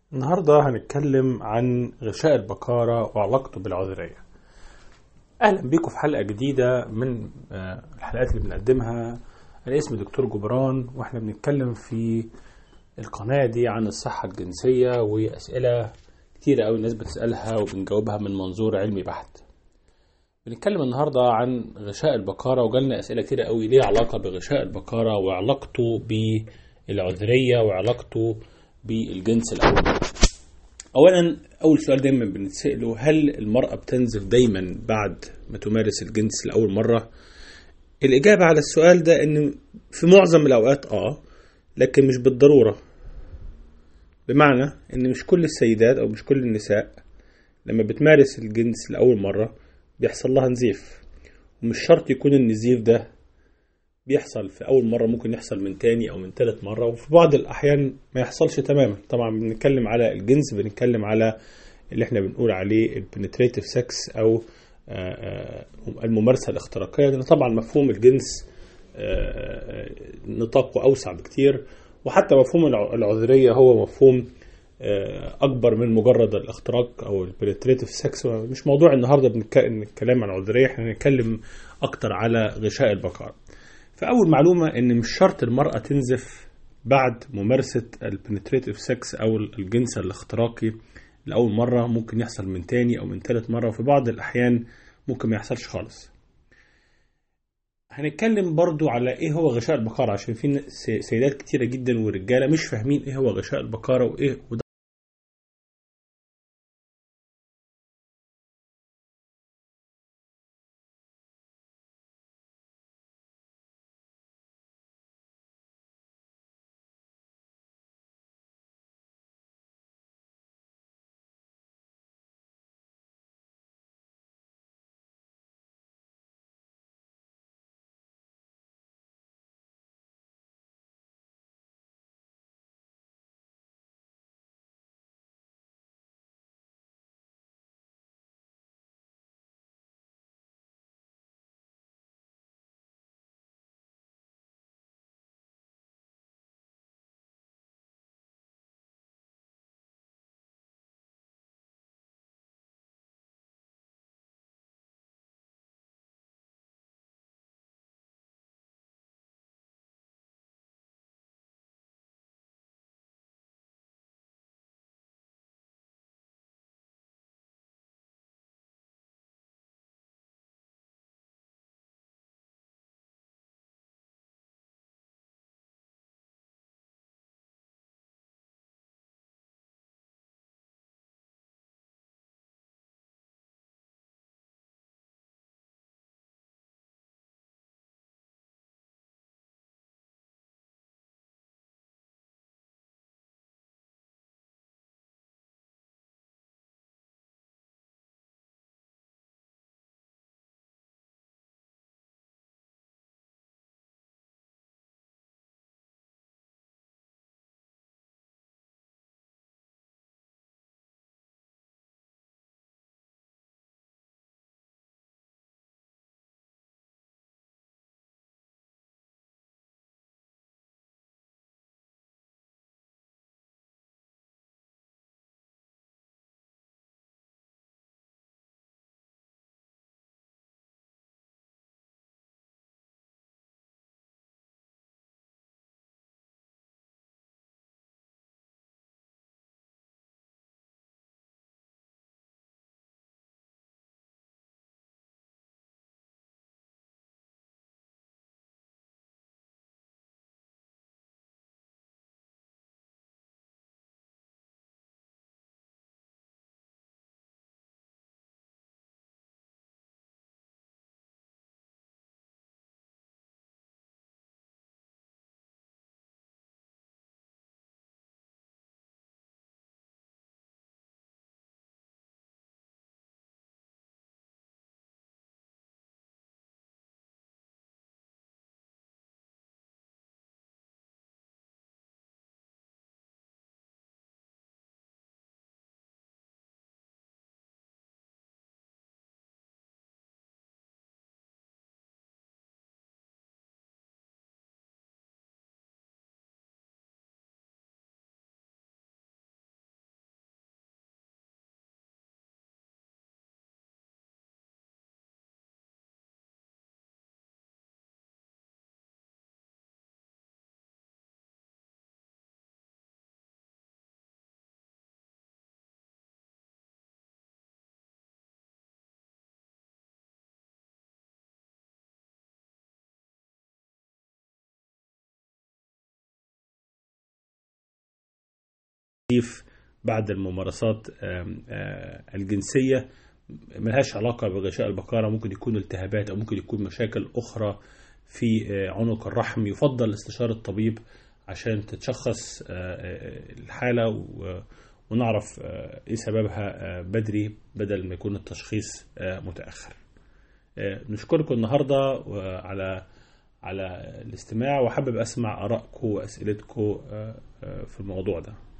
النهاردة هنتكلم عن غشاء البكارة وعلاقته بالعذرية أهلا بيكم في حلقة جديدة من آه، الحلقات اللي بنقدمها أنا اسمي دكتور جبران وإحنا بنتكلم في القناة دي عن الصحة الجنسية وأسئلة كتيرة أوي الناس بتسألها وبنجاوبها من منظور علمي بحت بنتكلم النهاردة عن غشاء البكارة وجالنا أسئلة كتيرة أوي ليه علاقة بغشاء البكارة وعلاقته بالعذرية وعلاقته بالجنس الأول أولا أول سؤال دايما بنتسأله هل المرأة بتنزل دايما بعد ما تمارس الجنس لأول مرة؟ الإجابة على السؤال ده إن في معظم الأوقات آه لكن مش بالضرورة بمعنى إن مش كل السيدات أو مش كل النساء لما بتمارس الجنس لأول مرة بيحصل لها نزيف ومش شرط يكون النزيف ده بيحصل في أول مرة ممكن يحصل من تاني أو من تالت مرة وفي بعض الأحيان ما يحصلش تماما طبعا بنتكلم على الجنس بنتكلم على اللي احنا بنقول عليه البنتريتيف سكس أو آه، آه، الممارسة الاختراقية لأن طبعا مفهوم الجنس آه، نطاقه أوسع بكتير وحتى مفهوم الع- العذرية هو مفهوم آه، أكبر من مجرد الاختراق أو البنتريتيف سكس مش موضوع النهاردة بنتك- الكلام عن العذرية احنا هنتكلم أكتر على غشاء البقر فأول معلومة إن مش شرط المرأة تنزف بعد ممارسة البنتريتيف سكس أو الجنس الاختراقي لأول مرة ممكن يحصل من تاني أو من تالت مرة وفي بعض الأحيان ممكن ما يحصلش خالص هنتكلم برضو على ايه هو غشاء البقرة عشان في س- سيدات كتيرة جدا ورجالة مش فاهمين ايه هو غشاء البقرة وايه وده النزيف بعد الممارسات آم، آه، الجنسية ملهاش علاقة بغشاء البقرة ممكن يكون التهابات أو ممكن يكون مشاكل أخرى في آه، عنق الرحم يفضل استشارة الطبيب عشان تتشخص آه، آه، الحالة و- ونعرف آه، إيه سببها آه، بدري بدل ما يكون التشخيص آه، متأخر آه، نشكركم النهاردة آه، على على الاستماع وحابب أسمع آرائكم وأسئلتكم آه، آه، في الموضوع ده